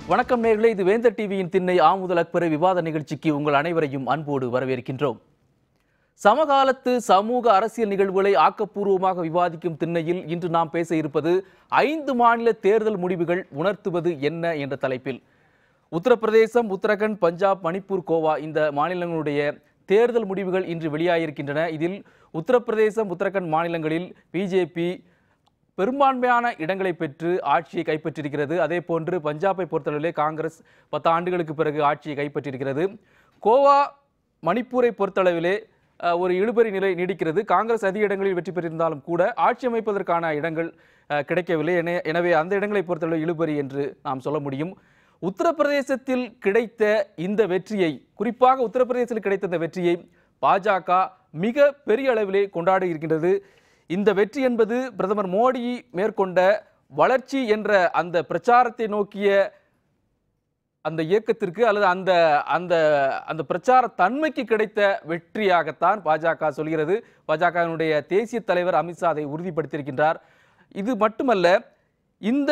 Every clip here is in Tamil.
வணக்கம் நேர்களே இது வேந்தர் டிவியின் திண்ணை ஆமுதல் அக்பரை விவாத நிகழ்ச்சிக்கு உங்கள் அனைவரையும் அன்போடு வரவேற்கின்றோம் சமகாலத்து சமூக அரசியல் நிகழ்வுகளை ஆக்கப்பூர்வமாக விவாதிக்கும் திண்ணையில் இன்று நாம் பேச இருப்பது ஐந்து மாநில தேர்தல் முடிவுகள் உணர்த்துவது என்ன என்ற தலைப்பில் உத்தரப்பிரதேசம் உத்தரகண்ட் பஞ்சாப் மணிப்பூர் கோவா இந்த மாநிலங்களுடைய தேர்தல் முடிவுகள் இன்று வெளியாகியிருக்கின்றன இதில் உத்தரப்பிரதேசம் உத்தரகண்ட் மாநிலங்களில் பிஜேபி பெரும்பான்மையான இடங்களை பெற்று ஆட்சியை கைப்பற்றியிருக்கிறது அதே போன்று பஞ்சாபை பொறுத்தளவிலே காங்கிரஸ் பத்து ஆண்டுகளுக்கு பிறகு ஆட்சியை கைப்பற்றியிருக்கிறது கோவா மணிப்பூரை பொறுத்தளவிலே அஹ், ஒரு இழுபறி நிலை நீடிக்கிறது காங்கிரஸ் அதிக இடங்களில் வெற்றி பெற்றிருந்தாலும் கூட ஆட்சி அமைப்பதற்கான இடங்கள் அஹ், கிடைக்கவில்லை என- எனவே அந்த இடங்களை பொறுத்தளவு இழுபறி என்று நாம் சொல்ல முடியும் உத்தரப்பிரதேசத்தில் கிடைத்த இந்த வெற்றியை குறிப்பாக உத்தரப்பிரதேசத்தில் கிடைத்த இந்த வெற்றியை பாஜக மிக பெரிய அளவிலே கொண்டாடி இருக்கின்றது இந்த வெற்றி என்பது பிரதமர் மோடி மேற்கொண்ட வளர்ச்சி என்ற அந்த பிரச்சாரத்தை நோக்கிய அந்த இயக்கத்திற்கு அல்லது அந்த அந்த அந்த பிரச்சார தன்மைக்கு கிடைத்த வெற்றியாகத்தான் பாஜக சொல்கிறது பாஜகவினுடைய தேசிய தலைவர் அமித்ஷா அதை உறுதிப்படுத்தியிருக்கின்றார் இது மட்டுமல்ல இந்த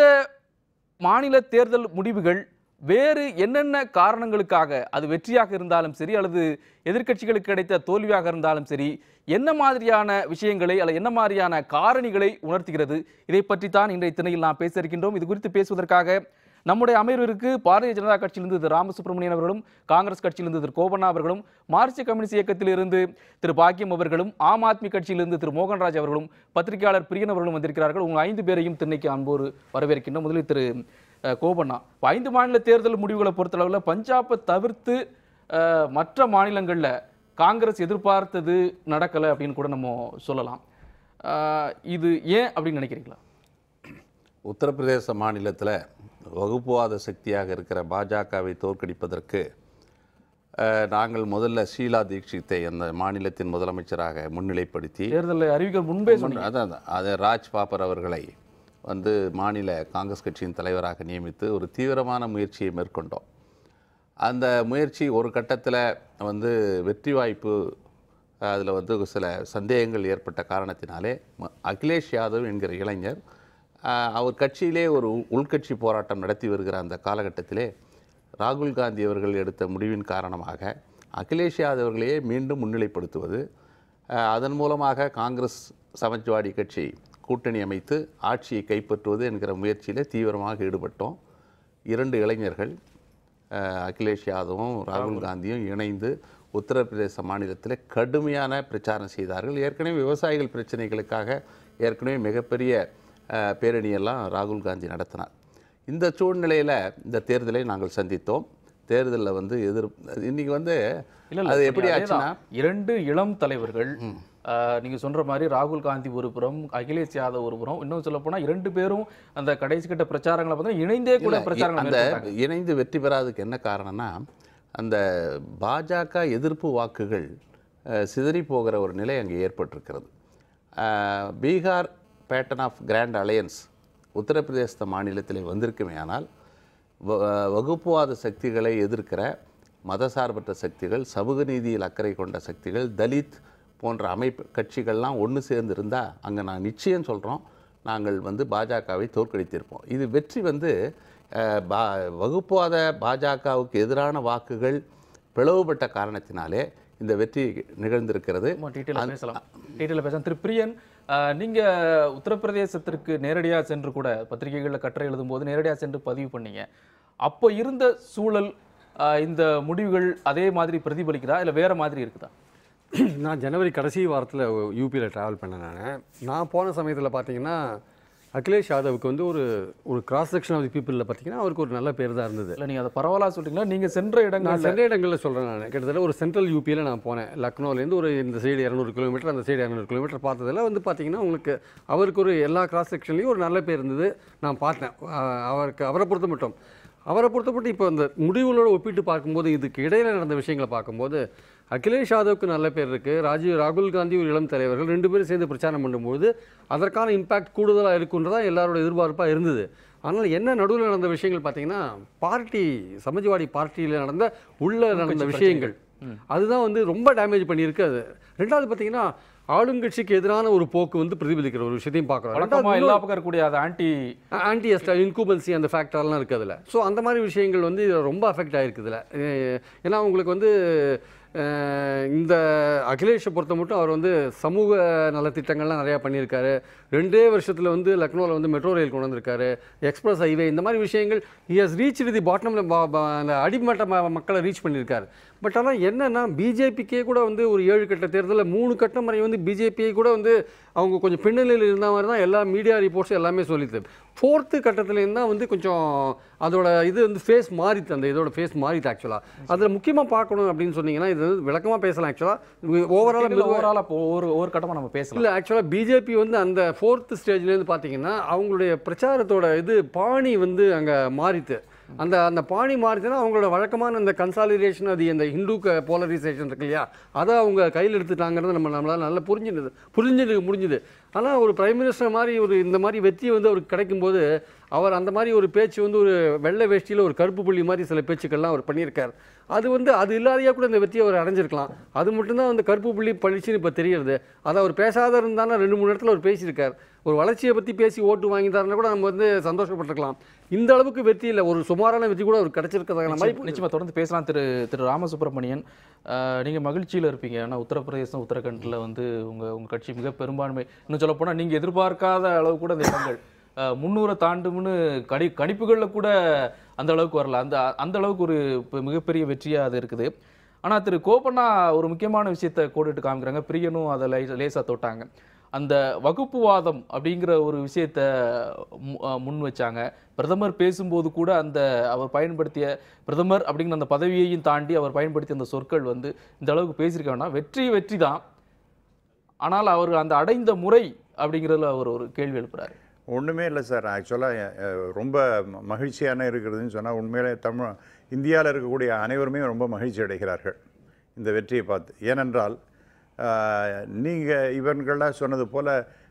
மாநில தேர்தல் முடிவுகள் வேறு என்னென்ன காரணங்களுக்காக அது வெற்றியாக இருந்தாலும் சரி அல்லது எதிர்க்கட்சிகளுக்கு கிடைத்த தோல்வியாக இருந்தாலும் சரி என்ன மாதிரியான விஷயங்களை அல்லது என்ன மாதிரியான காரணிகளை உணர்த்துகிறது இதை பற்றி தான் இன்றைய திணையில் நாம் பேச இருக்கின்றோம் இது குறித்து பேசுவதற்காக நம்முடைய அமர்விற்கு பாரதிய ஜனதா கட்சியிலிருந்து திரு ராமசுப்ரமணியன் அவர்களும் காங்கிரஸ் கட்சியிலிருந்து திரு கோபண்ணா அவர்களும் மார்க்சிய கம்யூனிஸ்ட் இயக்கத்திலிருந்து திரு பாக்கியம் அவர்களும் ஆம் ஆத்மி கட்சியிலிருந்து திரு மோகன்ராஜ் அவர்களும் பத்திரிகையாளர் பிரியன் அவர்களும் வந்திருக்கிறார்கள் உங்கள் ஐந்து பேரையும் திண்ணைக்கு அன்போடு வரவேற்கின்றோம் முதலில் திரு அஹ், கோபண்ணா இப்ப ஐந்து மாநில தேர்தல் முடிவுகளை பொறுத்தளவில் பஞ்சாபை தவிர்த்து அஹ், மற்ற மாநிலங்களில் காங்கிரஸ் எதிர்பார்த்தது நடக்கலை அப்படின்னு கூட நம்ம சொல்லலாம் அஹ், இது ஏன் அப்படின்னு நினைக்கிறீங்களா உத்தரப்பிரதேச மாநிலத்தில் வகுப்புவாத சக்தியாக இருக்கிற பாஜகவை தோற்கடிப்பதற்கு அஹ், நாங்கள் முதல்ல ஷீலா தீட்சித்தை அந்த மாநிலத்தின் முதலமைச்சராக முன்னிலைப்படுத்தி தேர்தலை அறிவிக்க முன்பே சொன்னீங்க அதான் அதான். அது ராஜ் பாப்பர் அவர்களை வந்து மாநில காங்கிரஸ் கட்சியின் தலைவராக நியமித்து ஒரு தீவிரமான முயற்சியை மேற்கொண்டோம் அந்த முயற்சி ஒரு கட்டத்தில் வந்து வெற்றி வாய்ப்பு அதில் வந்து சில சந்தேகங்கள் ஏற்பட்ட காரணத்தினாலே ம- அகிலேஷ் யாதவ் என்கிற இளைஞர் அஹ், அவர் கட்சியிலே ஒரு உள்- உள்கட்சி போராட்டம் நடத்தி வருகிற அந்த காலகட்டத்திலே ராகுல் காந்தி அவர்கள் எடுத்த முடிவின் காரணமாக அகிலேஷ் யாதவ் அவர்களையே மீண்டும் முன்னிலைப்படுத்துவது அஹ், அதன் மூலமாக காங்கிரஸ் சமாஜ்வாடி கட்சி கூட்டணி அமைத்து ஆட்சியை கைப்பற்றுவது என்கிற முயற்சியிலே தீவிரமாக ஈடுபட்டோம் இரண்டு இளைஞர்கள் அஹ், அகிலேஷ் யாதவும் ராகுல் காந்தியும் இணைந்து உத்தரப்பிரதேச மாநிலத்தில் கடுமையான பிரச்சாரம் செய்தார்கள் ஏற்கனவே விவசாயிகள் பிரச்சனைகளுக்காக ஏற்கனவே மிகப்பெரிய அஹ், பேரணியெல்லாம் ராகுல் காந்தி நடத்தினார் இந்த சூழ்நிலையில் இந்த தேர்தலை நாங்கள் சந்தித்தோம் தேர்தலில் வந்து எதிர் இன்னைக்கு வந்து இல்ல, இல்ல, அது சரி, எப்படி அதேதான். ஆச்சுன்னா இரண்டு இளம் தலைவர்கள் ஆஹ், நீங்க சொல்ற மாதிரி ராகுல் காந்தி ஒரு புறம் அகிலேஷ் யாதவ் ஒரு புறம் இன்னும் சொல்ல போனா இரண்டு பேரும் அந்த கடைசி கட்ட பிரச்சாரங்களை பார்த்தீங்கன்னா இணைந்தே கூட இல்ல, பிரச்சாரங்கள் அந்த மேற்கொண்டாங்க. இணைந்து வெற்றி பெறாததுக்கு என்ன காரணம்னா அந்த பாஜக எதிர்ப்பு வாக்குகள் அஹ், சிதறி போகிற ஒரு நிலை அங்கே ஏற்பட்டிருக்கிறது அஹ், Bihar pattern of grand alliance Uttar Pradesh மாநிலத்திலே வந்திருக்குமே ஆனால் வ- வகுப்புவாத சக்திகளை எதிர்க்கிற மதசார்பற்ற சக்திகள் சமூக நீதியில் அக்கறை கொண்ட சக்திகள் தலித் போன்ற அமைப்பு கட்சிகள்லாம் ஒன்று சேர்ந்து இருந்தால் அங்கே நான் நிச்சயம் சொல்கிறோம் நாங்கள் வந்து பாஜகவை தோற்கடித்திருப்போம் இது வெற்றி வந்து அஹ், பா வகுப்புவாத பாஜகவுக்கு எதிரான வாக்குகள் பிளவுபட்ட காரணத்தினாலே இந்த வெற்றி நிகழ்ந்திருக்கிறது ஆமா, டீட்டெயிலா பேசலாம் டீட்டெயிலா பேசலாம் திரு பிரியன் ஆஹ், நீங்க உத்தரப்பிரதேசத்திற்கு நேரடியா சென்று கூட பத்திரிகைகளில் கட்டுரை எழுதும் போது நேரடியா சென்று பதிவு பண்ணீங்க அப்போ இருந்த சூழல் ஆஹ், இந்த முடிவுகள் அதே மாதிரி பிரதிபலிக்குதா இல்ல வேற மாதிரி இருக்குதா நான் ஜனவரி கடைசி வாரத்தில் யூபியில் ட்ராவல் பண்ணேன் நான் நான் போன சமயத்தில் பார்த்தீங்கன்னா அகிலேஷ் யாதவுக்கு வந்து ஒரு ஒரு கிராஸ் செக்ஷன் ஆஃப் தி பீப்புளில் பார்த்தீங்கன்னா அவருக்கு ஒரு நல்ல பேர் தான் இருந்தது இல்ல நீங்க அதை பரவலா சொல்றீங்களா நீங்க சென்ற நான் இடங்கள் சென்ற இடங்களில் சொல்கிறேன் நான் கிட்டத்தட்ட ஒரு சென்ட்ரல் யூபியில் நான் போனேன் லக்னோலேருந்து ஒரு இந்த சைடு இரநூறு கிலோமீட்டர் அந்த சைடு இரநூறு கிலோமீட்டர் பார்த்ததில் வந்து பார்த்தீங்கன்னா உங்களுக்கு அவருக்கு ஒரு எல்லா கிராஸ் செக்ஷன்லேயும் ஒரு நல்ல பேர் இருந்தது நான் பார்த்தேன் அஹ் அவருக்கு அவரை பொறுத்த மட்டும் அவரை பொறுத்த மட்டும் இப்போ இந்த முடிவுகளோட ஒப்பிட்டு பார்க்கும்போது இதுக்கு இடையில நடந்த விஷயங்களை பார்க்கும்போது அகிலேஷ் யாதவுக்கு நல்ல பேர் இருக்குது ராஜீவ் ராகுல் காந்தி ஒரு இளம் தலைவர்கள் ரெண்டு பேரும் சேர்ந்து பிரச்சாரம் பண்ணும்போது அதற்கான இம்பாக்ட் கூடுதலாக இருக்குன்றதா எல்லாரோட எதிர்பார்ப்பாக இருந்தது ஆனால் என்ன நடுவில் நடந்த விஷயங்கள் பார்த்தீங்கன்னா பார்ட்டி சமாஜ்வாடி பார்ட்டியில் நடந்த உள்ள நடந்த விஷயங்கள் அதுதான் வந்து ரொம்ப டேமேஜ் பண்ணியிருக்கு அது ரெண்டாவது பார்த்தீங்கன்னா ஆளுங்கட்சிக்கு எதிரான ஒரு போக்கு வந்து பிரதிபலிக்கிற ஒரு விஷயத்தையும் பார்க்குறோம் வழக்கமா எல்லா பக்கம் இருக்கக்கூடிய அது ஆன்டி ஆன்டி எஸ்டா இன்கூபன்சி அந்த ஃபேக்டர்லாம் இருக்குது அதில் ஸோ அந்த மாதிரி விஷயங்கள் வந்து இதுல ரொம்ப அஃபெக்ட் ஆகிருக்குதுல ஏன்னா உங்களுக்கு வந்து அஹ், இந்த அகிலேஷை பொறுத்த மட்டும் அவர் வந்து சமூக நலத்திட்டங்கள்லாம் நிறையா பண்ணியிருக்காரு ரெண்டே வருஷத்தில் வந்து லக்னோவில் வந்து மெட்ரோ ரயில் கொண்டு வந்திருக்காரு எக்ஸ்பிரஸ் ஹைவே இந்த மாதிரி விஷயங்கள் ஹி ஹஸ் ரீச் தி பாட்டமில் அந்த அடிமட்ட ம- மக்களை ரீச் பண்ணியிருக்காரு பட் ஆனால் என்னன்னா பிஜேபிக்கே கூட வந்து ஒரு ஏழு கட்ட தேர்தலில் மூணு கட்டம் வரை வந்து பிஜேபியை கூட வந்து அவங்க கொஞ்சம் பின்னணியில் இருந்த மாதிரி தான் எல்லா மீடியா ரிப்போர்ட்ஸ் எல்லாமே சொல்லிது ஃபோர்த்து கட்டத்துலேருந்து தான் வந்து கொஞ்சம் அதோட இது வந்து ஃபேஸ் மாறித்து அந்த இதோட ஃபேஸ் மாறித்து ஆக்சுவலாக அதில் முக்கியமாக பார்க்கணும் அப்படின்னு சொன்னீங்கன்னா இது விளக்கமாக பேசலாம் ஆக்சுவலாக ஓவராலாக ஓவராலா ஒரு ஒரு கட்டமா நம்ம பேசலாம் இல்லை ஆக்சுவலாக பிஜேபி வந்து அந்த ஃபோர்த் ஸ்டேஜ்லேருந்து பார்த்தீங்கன்னா அவங்களுடைய பிரச்சாரத்தோட இது பாணி வந்து அங்கே மாறித்து அந்த அந்த பாணி மாறிச்சுன்னா அவங்களோட வழக்கமான அந்த கன்சாலிடேஷன் அது இந்த ஹிந்து போலரைசேஷன் இருக்கு இல்லையா அதை அவங்க கையில் எடுத்துட்டாங்கிறது நம்ம நம்மளால் நல்லா புரிஞ்சுது புரிஞ்சுது முடிஞ்சுது ஆனால் ஒரு பிரைம் மினிஸ்டர் மாதிரி ஒரு இந்த மாதிரி வெற்றி வந்து அவருக்கு கிடைக்கும்போது அவர் அந்த மாதிரி ஒரு பேச்சு வந்து ஒரு வெள்ளை வேஷ்டியில் ஒரு கருப்பு புள்ளி மாதிரி சில பேச்சுக்கள்லாம் அவர் பண்ணியிருக்கார் அது வந்து அது இல்லாதையா கூட இந்த வெற்றியை அவர் அடைஞ்சிருக்கலாம் அது மட்டும்தான் வந்து கருப்பு புள்ளி பளிச்சுன்னு இப்போ தெரியுது அதை அவர் பேசாத இருந்தாலும் ரெண்டு மூணு இடத்துல அவர் பேசியிருக்கார் ஒரு வளர்ச்சியை பற்றி பேசி ஓட்டு வாங்கிட்டாருன்னா கூட நம்ம வந்து சந்தோஷப்பட்டிருக்கலாம் இந்த அளவுக்கு வெற்றி இல்லை ஒரு சுமாரான வெற்றி கூட அவர் கிடைச்சிருக்கிறதான மாதிரி நிச்சயமா- நிச்சயமா தொடர்ந்து பேசலாம் திரு திரு ராமசுப்ரமணியன் அஹ், நீங்க மகிழ்ச்சியில இருப்பீங்க ஏன்னா உத்தரப்பிரதேசம் உத்தரகண்ட்ல வந்து உங்க உங்க கட்சி மிக பெரும்பான்மை இன்னும் சொல்ல போனா நீங்க எதிர்பார்க்காத அளவு கூட இந்த இடங்கள் அஹ், முன்னூறை தாண்டும்னு கணி கணிப்புகளில் கூட அந்த அளவுக்கு வரல அந்த அந்த அளவுக்கு ஒரு பெ- மிகப்பெரிய வெற்றியா அது இருக்குது ஆனா திரு கோபண்ணா ஒரு முக்கியமான விஷயத்தை கோடிட்டு காமிக்கிறாங்க பிரியனும் அதை லை- லேசா தொட்டாங்க அந்த வகுப்புவாதம் அப்படிங்கிற ஒரு விஷயத்த மு- அஹ் முன் வச்சாங்க பிரதமர் பேசும்போது கூட அந்த அவர் பயன்படுத்திய பிரதமர் அப்படிங்கிற அந்த பதவியையும் தாண்டி அவர் பயன்படுத்திய அந்த சொற்கள் வந்து இந்த அளவுக்கு பேசியிருக்காங்கன்னா வெற்றி வெற்றி தான் ஆனால் அவர் அந்த அடைந்த முறை அப்படிங்கிறதுல அவர் ஒரு கேள்வி எழுப்புறாரு ஒன்றுமே இல்லை சார் ஆக்சுவலாக ரொம்ப ம- மகிழ்ச்சியான இருக்கிறதுன்னு சொன்னால் உண்மையிலே தமிழ் இந்தியாவில் இருக்கக்கூடிய அனைவருமே ரொம்ப மகிழ்ச்சி அடைகிறார்கள் இந்த வெற்றியை பார்த்து ஏனென்றால் நீங்கள் இவர்கள்லாம் சொன்னது போல்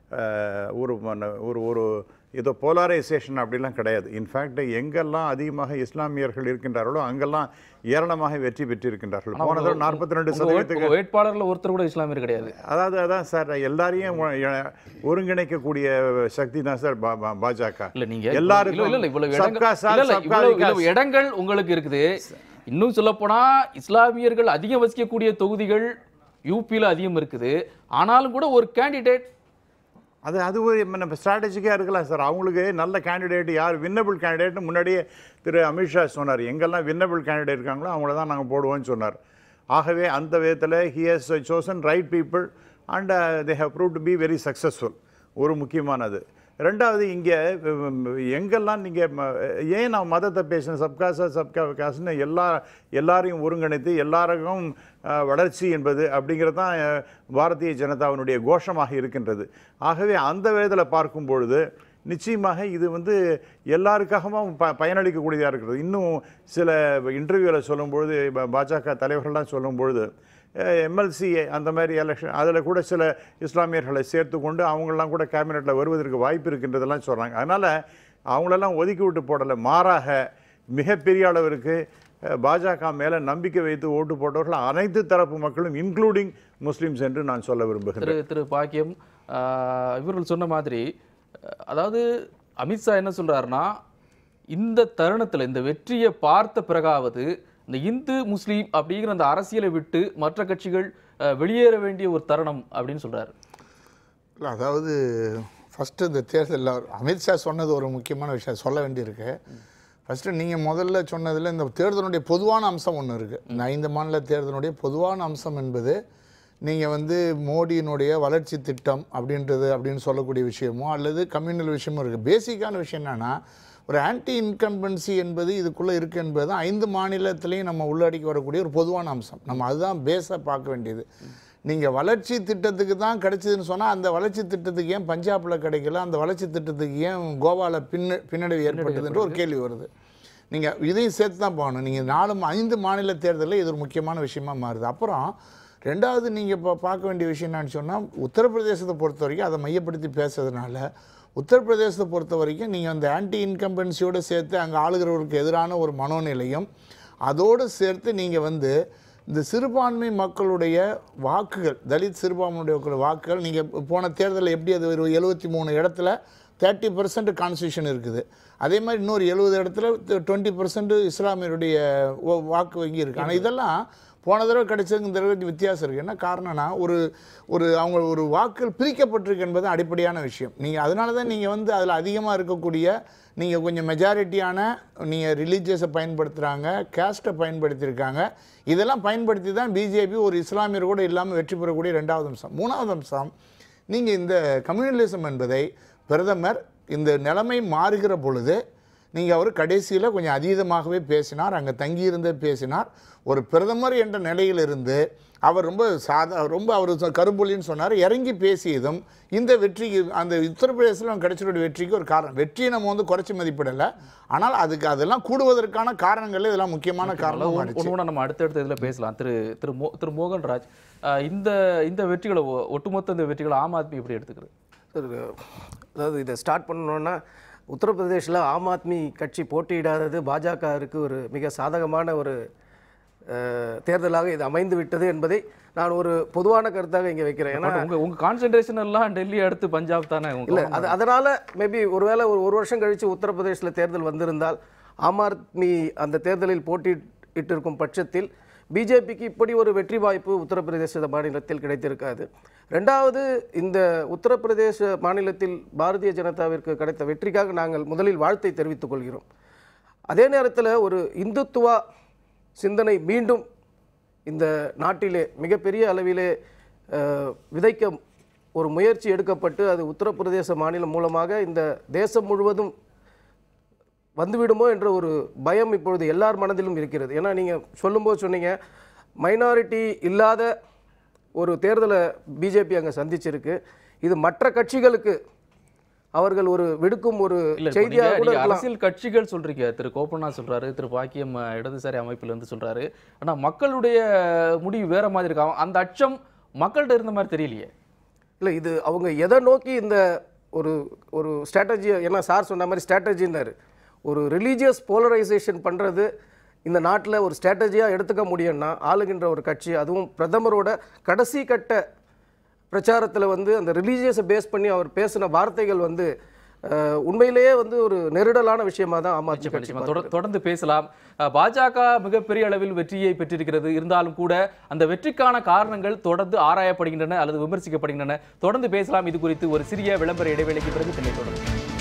ஒரு மன- ஒரு ஒரு ஏதோ போலாரைசேஷன் அப்படிலாம் கிடையாது இன்ஃபேக்ட் எங்கெல்லாம் அதிகமாக இஸ்லாமியர்கள் இருக்கின்றார்களோ அங்கெல்லாம் ஏராளமாக வெற்றி பெற்றிருக்கின்றார்கள் போன தடவை நாற்பத்தி ரெண்டு உங்க வேட்- சதவீதத்துக்கு உங்க வேட்பாளர்ல ஒருத்தர் கூட இஸ்லாமியர் கிடையாது அதாவது அதான் சார் எல்லாரையும் ஒ- எ- ஒருங்கிணைக்கக்கூடிய சக்தி தான் சார் பா- பா- பாஜக இல்ல நீங்க இல்ல எல்லாருக்கும் இல்ல இவ்வளவு சப்கா இடங்கள் சாத், இல்ல இல்ல சப்கா இவ்வளவு விகாஸ். இவ்வளவு இடங்கள் உங்களுக்கு இருக்குது இன்னும் சொல்ல போனா இஸ்லாமியர்கள் அதிகம் வசிக்கக்கூடிய தொகுதிகள் யூபியில் அதிகம் இருக்குது ஆனாலும் கூட ஒரு கேண்டிடேட் அது அது ஒரு நம்ம ஸ்ட்ராட்டஜிக்காக இருக்கலாம் சார் அவங்களுக்கு நல்ல கேண்டிடேட் யார் வின்னபிள் கேண்டிடேட்னு முன்னாடியே திரு அமித்ஷா சொன்னார் எங்கெல்லாம் வின்னபிள் கேண்டிடேட் இருக்காங்களோ அவங்கள தான் நாங்கள் போடுவோம்னு சொன்னார் ஆகவே அந்த விதத்தில் he has chosen right people and they have prove to be very successful ஒரு முக்கியமானது ரெண்டாவது இங்கே எங்கெல்லாம் நீங்கள் ஏன் நான் மதத்தை பேசினேன் சப்கா சார் சப்கா விகாஸ்னு எல்லா எல்லாரையும் ஒருங்கிணைத்து எல்லாருக்கும் அஹ், வளர்ச்சி என்பது அப்படிங்கிறது தான் அஹ், பாரதிய ஜனதாவினுடைய கோஷமாக இருக்கின்றது ஆகவே அந்த விதத்தில் பார்க்கும் பொழுது நிச்சயமாக இது வந்து எல்லாருக்காகவும் ப பயனளிக்கக்கூடியதாக இருக்கிறது இன்னும் சில இன்டர்வியூவில் சொல்லும்பொழுது ப- பாஜக தலைவர்கள்லாம் சொல்லும்பொழுது எம்எல்சி அந்த மாதிரி எலெக்ஷன் அதில் கூட சில இஸ்லாமியர்களை சேர்த்து கொண்டு அவங்கெல்லாம் கூட கேபினெட்டில் வருவதற்கு வாய்ப்பு இருக்கின்றதெல்லாம் சொல்கிறாங்க அதனால் அவங்களெல்லாம் ஒதுக்கி விட்டு போடலை மாறாக மிகப்பெரிய அளவிற்கு அஹ், பாஜக மேலே நம்பிக்கை வைத்து ஓட்டு போட்டவர்கள் அனைத்து தரப்பு மக்களும் இன்க்ளூடிங் முஸ்லிம்ஸ் என்று நான் சொல்ல விரும்புகிறேன் திரு திரு பாக்கியம் ஆஹ், இவர்கள் சொன்ன மாதிரி அஹ், அதாவது அமித்ஷா என்ன சொல்றாருன்னா இந்த தருணத்துல இந்த வெற்றியை பார்த்த பிறகாவது இந்த இந்து முஸ்லீம் அப்படிங்கிற அந்த அரசியலை விட்டு மற்ற கட்சிகள் அஹ், வெளியேற வேண்டிய ஒரு தருணம் அப்படின்னு சொல்றாரு இல்லை அதாவது ஃபஸ்ட்டு இந்த தேர்தலில் அமித்ஷா சொன்னது ஒரு முக்கியமான விஷயம் சொல்ல வேண்டியிருக்கு ஃபஸ்ட்டு நீங்கள் முதல்ல சொன்னதில் இந்த தேர்தலுடைய பொதுவான அம்சம் ஒன்று இருக்குது இந்த ஐந்து மாநில தேர்தலுடைய பொதுவான அம்சம் என்பது நீங்கள் வந்து மோடியினுடைய வளர்ச்சி திட்டம் அப்படின்றது அப்படின்னு சொல்லக்கூடிய விஷயமோ அல்லது கம்யூனல் விஷயமோ இருக்குது பேசிக்கான விஷயம் என்னென்னா ஒரு ஆன்டி இன்கம்பன்சி என்பது இதுக்குள்ளே இருக்குது என்பது தான் ஐந்து மாநிலத்திலையும் நம்ம உள்ளடக்கி வரக்கூடிய ஒரு பொதுவான அம்சம் நம்ம அதுதான் பேஸாக பார்க்க வேண்டியது நீங்கள் வளர்ச்சி திட்டத்துக்கு தான் கிடைச்சதுன்னு சொன்னால் அந்த வளர்ச்சி திட்டத்துக்கு ஏன் பஞ்சாபில் கிடைக்கல அந்த வளர்ச்சி திட்டத்துக்கு ஏன் கோவாவில் பின்ன பின்னடைவு ஏற்பட்டதுன்ற ஒரு கேள்வி வருது நீங்கள் இதையும் சேர்த்து தான் போகணும் நீங்கள் நாலு மா- ஐந்து மாநில தேர்தலில் இது ஒரு முக்கியமான விஷயமா மாறுது அப்புறம் ரெண்டாவது நீங்கள் இப்போ பார்க்க வேண்டிய விஷயம் என்னன்னு சொன்னால் உத்தரப்பிரதேசத்தை பொறுத்த வரைக்கும் அதை மையப்படுத்தி பேசுறதுனால உத்தரப்பிரதேசத்தை பொறுத்த வரைக்கும் நீங்கள் அந்த ஆன்டி இன்கம்பன்சியோடு சேர்த்து அங்கே ஆளுகிறவருக்கு எதிரான ஒரு மனோநிலையும் அதோடு சேர்த்து நீங்கள் வந்து இந்த சிறுபான்மை மக்களுடைய வாக்குகள் தலித் சிறுபான்மையுடைய மக்கள் வாக்குகள் நீங்கள் போன தேர்தலில் எப்படி அது ஒரு எழுபத்தி மூணு இடத்துல தேர்ட்டி பர்சன்ட் கான்ஸ்டியூஷன் இருக்குது அதே மாதிரி இன்னொரு எழுபது இடத்துல டுவெண்ட்டி பர்சன்ட் இஸ்லாமியருடைய வா- வாக்கு வங்கி இருக்குது ஆனால் இதெல்லாம் போன தடவை கிடைச்சதுக்கு இந்த தடவை வித்தியாசம் இருக்குது என்ன காரணம்னா ஒரு ஒரு அவங்க ஒரு வாக்குகள் பிரிக்கப்பட்டிருக்கு என்பது அடிப்படையான விஷயம் நீங்கள் அதனால தான் நீங்கள் வந்து அதில் அதிகமாக இருக்கக்கூடிய நீங்கள் கொஞ்சம் மெஜாரிட்டியான நீங்கள் ரிலீஜியஸை பயன்படுத்துகிறாங்க கேஸ்ட்டை பயன்படுத்தியிருக்காங்க இதெல்லாம் பயன்படுத்தி தான் பிஜேபி ஒரு இஸ்லாமியர் கூட இல்லாமல் வெற்றி பெறக்கூடிய ரெண்டாவது அம்சம் மூணாவது அம்சம் நீங்கள் இந்த கம்யூனலிசம் என்பதை பிரதமர் இந்த நிலைமை மாறுகிற பொழுது நீங்கள் அவர் கடைசியில் கொஞ்சம் அதீதமாகவே பேசினார் அங்கே தங்கியிருந்தே பேசினார் ஒரு பிரதமர் என்ற நிலையிலிருந்து அவர் ரொம்ப சாதா ரொம்ப அவர் சொ- கரும்புலின்னு சொன்னார் இறங்கி பேசியதும் இந்த வெற்றிக்கு அந்த உத்தரப்பிரதேசத்தில் அவங்க கிடைச்சிருக்க வெற்றிக்கு ஒரு காரணம் வெற்றியை நம்ம வந்து குறைச்சி மதிப்பிடலை ஆனால் அதுக்கு அதெல்லாம் கூடுவதற்கான காரணங்கள் இதெல்லாம் முக்கியமான காரணம் ஒன்று ஒன்றா நம்ம அடுத்தடுத்த இதில் பேசலாம் திரு திரு மோ திரு மோகன்ராஜ் அஹ், இந்த இந்த வெற்றிகளை ஒ- ஒட்டுமொத்த இந்த வெற்றிகளை ஆம் ஆத்மி எப்படி எடுத்துக்கிறது சார் அதாவது இதை ஸ்டார்ட் பண்ணணுன்னா உத்தரப்பிரதேசில் ஆம் ஆத்மி கட்சி போட்டியிடாதது பாஜகவிற்கு ஒரு மிக சாதகமான ஒரு அஹ், தேர்தலாக இது அமைந்து விட்டது என்பதை நான் ஒரு பொதுவான கருத்தாக இங்கே வைக்கிறேன் ஏன்னா உங்க உங்க கான்சென்ட்ரேஷன் எல்லாம் டெல்லி அடுத்து பஞ்சாப் தானே உங்க இல்லை அது அதனால் மேபி ஒருவேளை ஒரு ஒரு வருஷம் கழித்து உத்தரப்பிரதேசில் தேர்தல் வந்திருந்தால் ஆம் ஆத்மி அந்த தேர்தலில் போட்டியிட்டிருக்கும் பட்சத்தில் பிஜேபிக்கு இப்படி ஒரு வெற்றி வாய்ப்பு உத்தரப்பிரதேச மாநிலத்தில் கிடைத்திருக்காது ரெண்டாவது இந்த உத்தரப்பிரதேச மாநிலத்தில் பாரதிய ஜனதாவிற்கு கிடைத்த வெற்றிக்காக நாங்கள் முதலில் வாழ்த்தை தெரிவித்துக் கொள்கிறோம் அதே நேரத்தில் ஒரு இந்துத்துவா சிந்தனை மீண்டும் இந்த நாட்டிலே மிகப்பெரிய அளவிலே அஹ், விதைக்க ஒரு முயற்சி எடுக்கப்பட்டு அது உத்தரப்பிரதேச மாநிலம் மூலமாக இந்த தேசம் முழுவதும் வந்துவிடுமோ என்ற ஒரு பயம் இப்பொழுது எல்லார் மனதிலும் இருக்கிறது ஏன்னா நீங்கள் சொல்லும்போது சொன்னீங்க மைனாரிட்டி இல்லாத ஒரு தேர்தலை பிஜேபி அங்கே சந்திச்சிருக்கு இது மற்ற கட்சிகளுக்கு அவர்கள் ஒரு விடுக்கும் ஒரு இல்ல இப்ப செய்தியாக நீங்க- கூட நீங்க இருக்கலாம் அரசியல் கட்சிகள் சொல்றீங்க திரு கோப்பண்ணா சொல்றாரு திரு பாக்கியம் அஹ், இடதுசாரி அமைப்புல இருந்து சொல்றாரு ஆனா மக்களுடைய முடிவு வேற மாதிரி இருக்கா அந்த அச்சம் மக்கள்கிட்ட இருந்த மாதிரி தெரியலையே இல்லை இது அவங்க எதை நோக்கி இந்த ஒரு ஒரு ஸ்ட்ராட்டஜி ஏன்னா சார் சொன்ன மாதிரி ஸ்ட்ராட்டஜின்னாரு ஒரு ரிலீஜியஸ் போலரைசேஷன் பண்ணுறது இந்த நாட்டில் ஒரு ஸ்ட்ராட்டஜியாக எடுத்துக்க முடியும்னா ஆளுகின்ற ஒரு கட்சி அதுவும் பிரதமரோட கடைசி கட்ட பிரச்சாரத்தில் வந்து அந்த ரிலீஜியஸை பேஸ் பண்ணி அவர் பேசின வார்த்தைகள் வந்து அஹ், உண்மையிலேயே வந்து ஒரு நெருடலான விஷயமா தான் ஆம் ஆத்மி நிச்சயமா, கட்சி நிச்சயமா. தொடர்- தொடர்ந்து பேசலாம் அஹ், பாஜக மிகப்பெரிய அளவில் வெற்றியை பெற்றிருக்கிறது இருந்தாலும் கூட அந்த வெற்றிக்கான காரணங்கள் தொடர்ந்து ஆராயப்படுகின்றன அல்லது விமர்சிக்கப்படுகின்றன தொடர்ந்து பேசலாம் இது குறித்து ஒரு சிறிய விளம்பர இடைவேளைக்கு பிறகு பின்னை தொடரும்